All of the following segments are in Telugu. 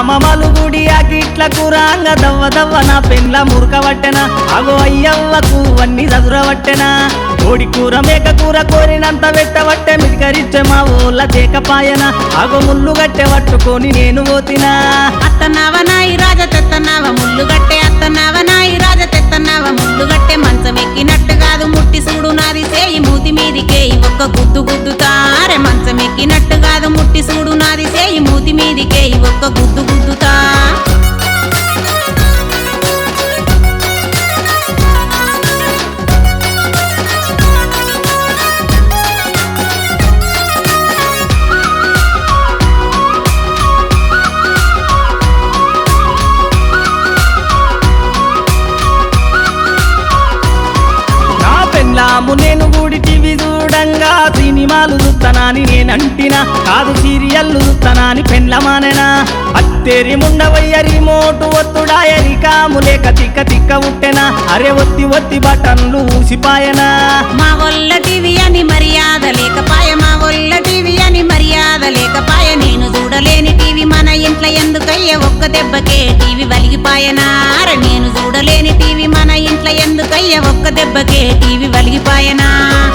మామలు గుడి ఆకిట్ల కూరాంగ దవ్వ దవ్వ నా పెండ్ల మురకవట్టెనా అగో అయ్యవ్వకు అన్ని చదురవట్టెనా కోడి కూర మేక కూర కోరినంత వెట్టవట్టె మిదికరిచ్చే మా ఊళ్ళ చేకపాయన అగో ముళ్ళు గట్టె పట్టుకొని నేను పోతినా అత్తన్నావ నాయి రాజ తెత్తన్నావ ముళ్ళు గట్టే అత్తన్నావ నాయి రాజ తెత్తన్నావ ముళ్ళు గట్టే మంచం ఎక్కినట్టు కాదు ముట్టి చూడు నాది సేయి మూతి మీదికే ఒక్క గుద్దు గుద్దుతారే మంచం ఎక్కినట్టు కాదు ముట్టి చూడు నాది సేయి మూతి మీదికే ఒక్క గుద్దు గుద్దుతా నా పెళ్ళాము నేను గుడి టీవీ చూడంగా సినిమాలు చూస్తానని నేనంటినా కాదు సీరియల్లు చూస్తానని పెండ్లమానేనా అత్తేరి ముండవయ్య రిమోటు ఒత్తుడాయ రికాము లేక తిక్క తిక్క ఉట్టెనా అరే ఒత్తి ఒత్తి బటన్లు ఊసిపాయనా మా వల్ల టీవీ అని మర్యాద లేకపాయ మా వల్ల టీవీ అని మర్యాద లేకపాయ నేను చూడలేని టీవీ మన ఇంట్లో ఎందుకయ్య ఒక్క దెబ్బకే టీవీ వలిగిపాయనా అరే నేను చూడలేని టీవీ మన ఇంట్లో ఎందుకయ్య ఒక్క దెబ్బకే టీవీ వలిగిపాయనా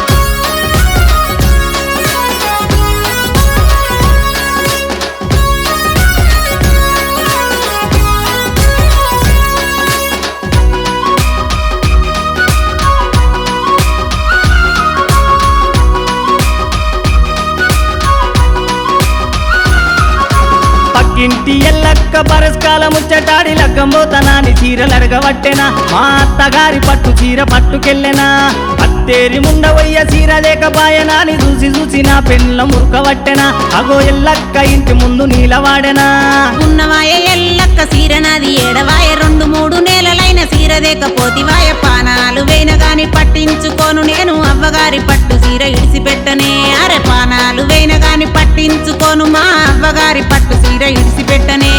పక్కింటి ఎల్లక్క పరస్కాల ముచ్చటాడి లగ్గంబోతనాని చీరలు అడగవట్టెనా మా అత్తగారి పట్టు చీర పట్టుకెళ్ళెనా అత్తేరి ముండవయ్య చీర లేకపాయనా అని చూసి చూసి నా పెళ్ళ మురుకవట్టెనా అగో ఎల్లక్క ఇంటి ముందు నీలవాడెనా ఉన్నవాయ ఎల్లక్క సీరనాది ఏడవాయ రెండు మూడు నెలలైన సీరదేకపోతివాయ పానాలు వేన గాని పట్టించుకోను నేను అవ్వగారి పట్టు సీర ఇడిసిపెట్టనే అరే పానాలు వేన గాని పట్టించుకోను మా అవ్వగారి పట్టు సీర ఇడిసిపెట్టనే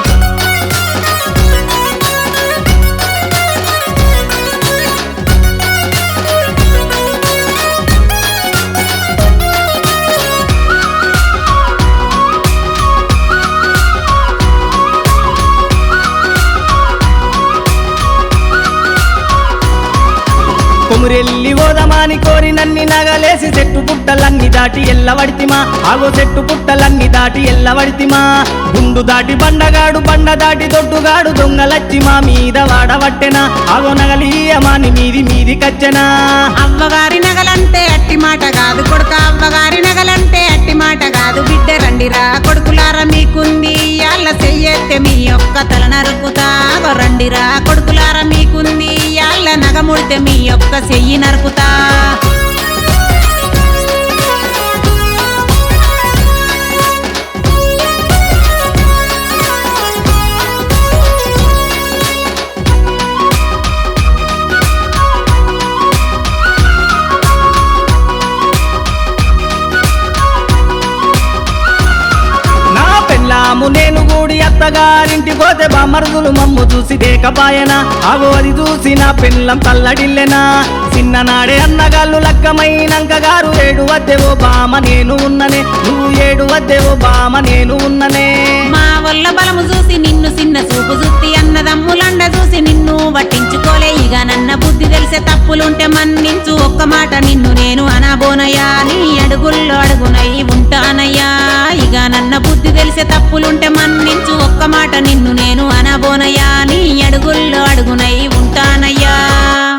కొమురెల్లి ఓదమాని కోరి నన్ని నగలేసి చెట్టు పుట్టలన్నీ దాటి ఎల్లవడితిమా ఆగో చెట్టు పుట్టలన్నీ దాటి ఎల్లవడితిమా గుండు దాటి బండగాడు బండ దాటి దొడ్డుగాడు దొంగలచ్చి మా మీద వాడవట్టెనా ఆగో నగలీయమాని మీది మీది కచ్చెనా అవ్వగారి నగలంటే అట్టి మాట కాదు కొడుక అవ్వగారి నగలంటే అట్టి మాట కాదు బిడ్డ రండిరా కొడుకులారా మీకుంది యాళ్ళ చెయ్యెత్తే మీ యొక్క తల నరుకుతా అగో రండిరా కొడుకులారా మీకుంది యాళ్ళ నగముడితే మీ యొక్క చెయ్యి నరుకుతా నా పెళ్ళాము నేను గూడి అత్తగారింటి పోతే బామరుదులు మమ్ము చూసి దేకపాయనా ఆగో అది చూసి నా పెళ్ళం తల్లడిల్లెనా చిన్ననాడే అన్నగాళ్ళు లక్కమైనంక గారు ఏడు వద్దెవో బామ నేను ఉన్ననే నువ్వు ఏడు వద్దెవో బామ నేను ఉన్ననే మా వల్ల బలము చూసి నిన్ను చిన్న చూపు చూసి అన్నదమ్ములండ చూసి నిన్ను పట్టించుకోలే ఇక నన్న బుద్ధి తెలిసే తప్పులుంటే మన్నించు ఒక్క మాట నిన్ను నేను అనబోనయ్యా నీ అడుగుల్లో అడుగునై ఉంటానయ్యా ఇక నన్న బుద్ధి తెలిసే తప్పులుంటే మన్నించు ఒక్క మాట నిన్ను నేను అనబోనయ్యా నీ అడుగుల్లో అడుగునై ఉంటానయ్యా